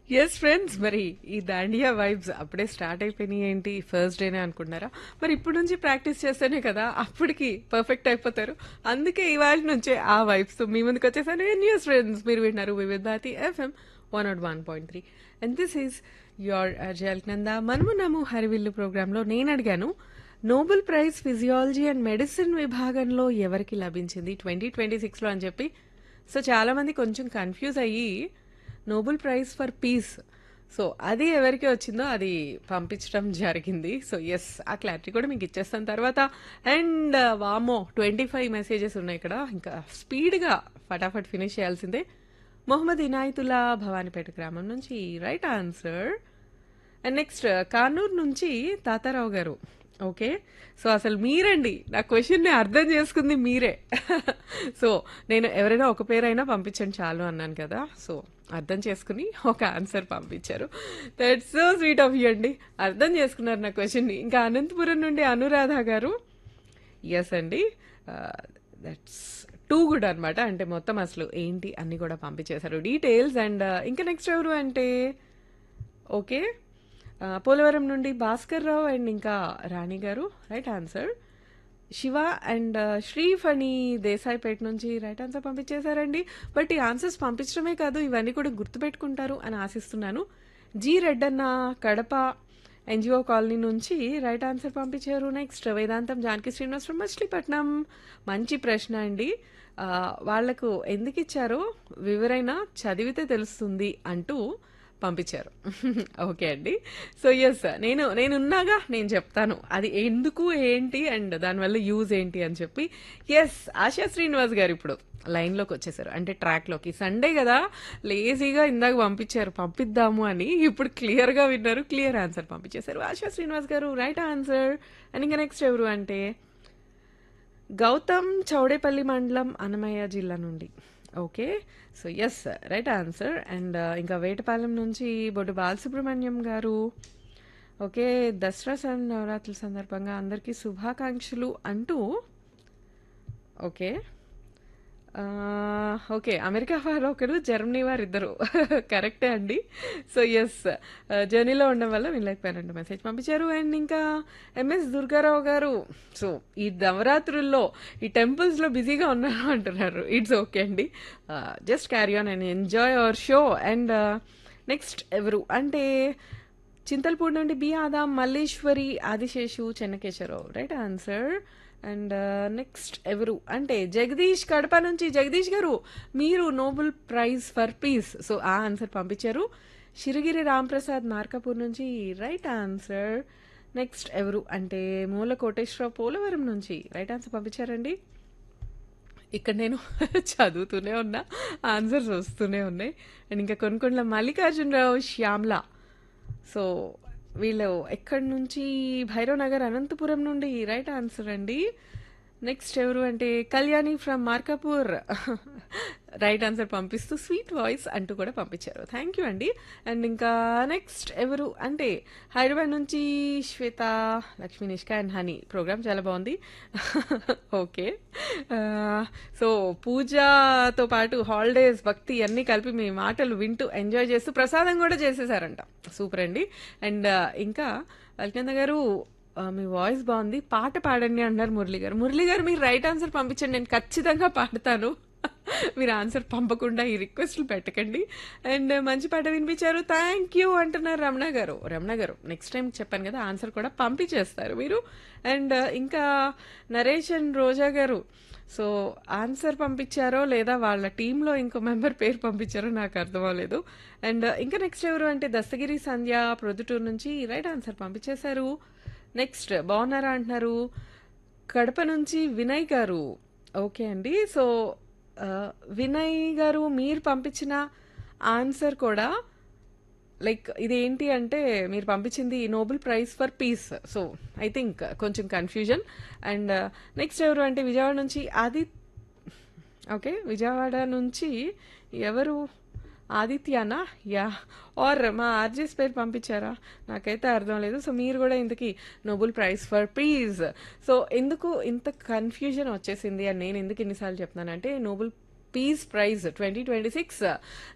yes friends మరి ఈ Dandiya vibes అప్పుడే స్టార్ట్ అయిపోయినాయి ఏంటి ఫస్ట్ డేనే అనుకుంటున్నారా మరి ఇప్పుడు నుంచి ప్రాక్టీస్ చేస్తేనే కదా అప్పటికి పర్ఫెక్ట్ అయిపోతారు అందుకే ఇవాళ నుంచే ఆ వైబ్స్ మీ ముందుకు వచ్చేసాను న్యూస్ ఫ్రెండ్స్ మీరు విన్నారు Vividh Bharati FM one naught one point three and this is your అజయల్ నంద మనమున్నాము హరివిల్లు ప్రోగ్రాంలో నేను అడిగాను Nobel prize physiology and medicine విభాగంలో ఎవరికి లభించింది ట్వంటీ ట్వంటీ సిక్స్లో అని చెప్పి సో చాలామంది కొంచెం కన్ఫ్యూజ్ అయ్యి Nobel prize for peace so అది ఎవరికి వచ్చిందో అది పంపించడం జరిగింది సో ఎస్ ఆ క్లారిటీ కూడా మీకు ఇచ్చేస్తాను తర్వాత అండ్ వామో ట్వంటీ ఫైవ్ మెసేజెస్ ఉన్నాయి ఇక్కడ ఇంకా స్పీడ్గా ఫటాఫట్ ఫినిష్ చేయాల్సిందే మొహమ్మద్ ఇనాయతుల్లా భవానీపేట గ్రామం నుంచి right answer and next Kanuru నుంచి తాతారావు గారు ఓకే సో అసలు మీరండి నా క్వశ్చన్ని అర్థం చేసుకుంది మీరే సో నేను ఎవరైనా ఒక పేరైనా పంపించండి చాలు అన్నాను కదా సో అర్థం చేసుకుని ఒక ఆన్సర్ పంపించారు that's so sweet of you అండి అర్థం చేసుకున్నారు నా క్వశ్చన్ని ఇంకా అనంతపురం నుండి అనురాధ గారు ఎస్ అండి దట్స్ టూ గుడ్ అనమాట అంటే మొత్తం అసలు ఏంటి అన్ని కూడా పంపించేశారు డీటెయిల్స్ అండ్ ఇంకా నెక్స్ట్ ఎవరు అంటే ఓకే ఆ, పోలవరం నుండి భాస్కర్ రావు అండ్ ఇంకా రాణి గారు right answer Siva and Sriphani Desaipeta నుంచి రైట్ ఆన్సర్ పంపించేశారండి బట్ ఈ ఆన్సర్స్ పంపించడమే కాదు ఇవన్నీ కూడా గుర్తుపెట్టుకుంటారు అని ఆశిస్తున్నాను G Reddanna Kadapa NGO colony నుంచి రైట్ ఆన్సర్ పంపించారు నెక్స్ట్ వేదాంతం జానకి శ్రీనివాస్ ఫ్రమ్ మచిలీపట్నం మంచి ప్రశ్న అండి ఆ, వాళ్లకు ఎందుకు ఇచ్చారో వివరైనా చదివితే తెలుస్తుంది అంటూ పంపించారు ఓకే అండి సో ఎస్ నేను నేను ఉన్నాగా నేను చెప్తాను అది ఎందుకు ఏంటి అండ్ దానివల్ల యూజ్ ఏంటి అని చెప్పి ఎస్ ఆశా శ్రీనివాస్ గారు ఇప్పుడు లైన్లోకి వచ్చేసారు అంటే ట్రాక్లోకి సండే కదా లేజీగా ఇందాక పంపించారు పంపిద్దాము అని ఇప్పుడు క్లియర్గా విన్నారు క్లియర్ ఆన్సర్ పంపించేశారు ఆశా శ్రీనివాస్ గారు రైట్ ఆన్సర్ అండ్ ఇంకా నెక్స్ట్ ఎవరు అంటే గౌతమ్ చౌడేపల్లి మండలం అన్నమయ్య జిల్లా నుండి okay so yes right answer and ఇంకా వేటపాలెం నుంచి బొడ్డు బాలసుబ్రహ్మణ్యం గారు ఓకే దసరా సన్ నవరాత్రుల సందర్భంగా అందరికీ శుభాకాంక్షలు అంటూ ఓకే ఆ, ఓకే అమెరికా వారు ఒకరు జర్మనీ వారు ఇద్దరు కరెక్టే అండి సో ఎస్ జర్నీలో ఉండడం వల్ల వినలేకపోయానండి మెసేజ్ పంపించారు అండ్ ఇంకా ఎంఎస్ దుర్గారావు గారు సో ఈ నవరాత్రుల్లో ఈ టెంపుల్స్లో బిజీగా ఉన్నారు అంటున్నారు ఇట్స్ ఓకే అండి just carry on and enjoy our show and next ఎవరు అంటే చింతల్పూడి నుండి B Adam Malleswari Adiseshu Chennakeswararao right answer and next ఎవరు అంటే జగదీష్ కడప నుంచి జగదీష్ గారు మీరు Nobel prize for peace so ఆ ఆన్సర్ పంపించారు షిరిగిరి రాంప్రసాద్ మార్కాపూర్ నుంచి రైట్ ఆన్సర్ నెక్స్ట్ ఎవరు అంటే మూల కోటేశ్వరరావు పోలవరం నుంచి రైట్ ఆన్సర్ పంపించారండి ఇక్కడ నేను చదువుతూనే ఉన్నా ఆన్సర్స్ వస్తూనే ఉన్నాయి అండ్ ఇంకా కొనుక్కొండల మల్లికార్జునరావు శ్యామ్లా సో వీళ్ళు ఎక్కడి నుంచి భైరవ్ నగర్ అనంతపురం నుండి రైట్ ఆన్సర్ అండి నెక్స్ట్ ఎవరు అంటే Kalyani from Markapur right answer పంపిస్తూ స్వీట్ వాయిస్ అంటూ కూడా పంపించారు థ్యాంక్ యూ అండి అండ్ ఇంకా నెక్స్ట్ ఎవరు అంటే హైదరాబాద్ నుంచి శ్వేత లక్ష్మీ నిష్క అండ్ హనీ ప్రోగ్రామ్ చాలా బాగుంది ఓకే సో పూజతో పాటు హాలిడేస్ భక్తి అన్నీ కలిపి మీ మాటలు వింటూ ఎంజాయ్ చేస్తూ ప్రసాదం కూడా చేసేసారంట సూపర్ అండి అండ్ ఇంకా అల్కంద గారు ఆ, మీ వాయిస్ బాగుంది పాట పాడండి అన్నారు మురళి గారు మురళి గారు మీరు రైట్ ఆన్సర్ పంపించండి నేను ఖచ్చితంగా పాడతాను మీరు ఆన్సర్ పంపకుండా ఈ రిక్వెస్ట్లు పెట్టకండి అండ్ మంచి పాట వినిపించారు థ్యాంక్ యూ అంటున్నారు రమణ గారు రమణ గారు నెక్స్ట్ టైం చెప్పాను కదా ఆన్సర్ కూడా పంపించేస్తారు మీరు అండ్ ఇంకా నరేష్ అండ్ రోజా గారు సో ఆన్సర్ పంపించారో లేదా వాళ్ళ టీంలో ఇంకో మెంబర్ పేరు పంపించారో నాకు అర్థం అవ్వలేదు అండ్ ఇంకా నెక్స్ట్ ఎవరు అంటే దస్తగిరి సంధ్య ప్రొద్దుటూరు నుంచి రైట్ ఆన్సర్ పంపించేశారు నెక్స్ట్ బాగున్నారా అంటున్నారు కడప నుంచి వినయ్ గారు ఓకే అండి సో ఆ, వినయ్ గారు మీరు పంపించిన ఆన్సర్ కూడా లైక్ ఇదేంటి అంటే మీరు పంపించింది Nobel prize for peace so I think కొంచెం కన్ఫ్యూజన్ అండ్ నెక్స్ట్ ఎవరు అంటే విజయవాడ నుంచి ఆది ఓకే విజయవాడ నుంచి ఎవరు ఆదిత్యానా యా ఆర్ మా ఆర్జెస్ పేరు పంపించారా నాకైతే అర్థం లేదు సో మీరు కూడా ఇంతకీ Nobel prize for peace so ఎందుకు ఇంత కన్ఫ్యూజన్ వచ్చేసింది అని నేను ఎందుకు ఇన్నిసార్లు చెప్తున్నానంటే Nobel peace prize twenty twenty six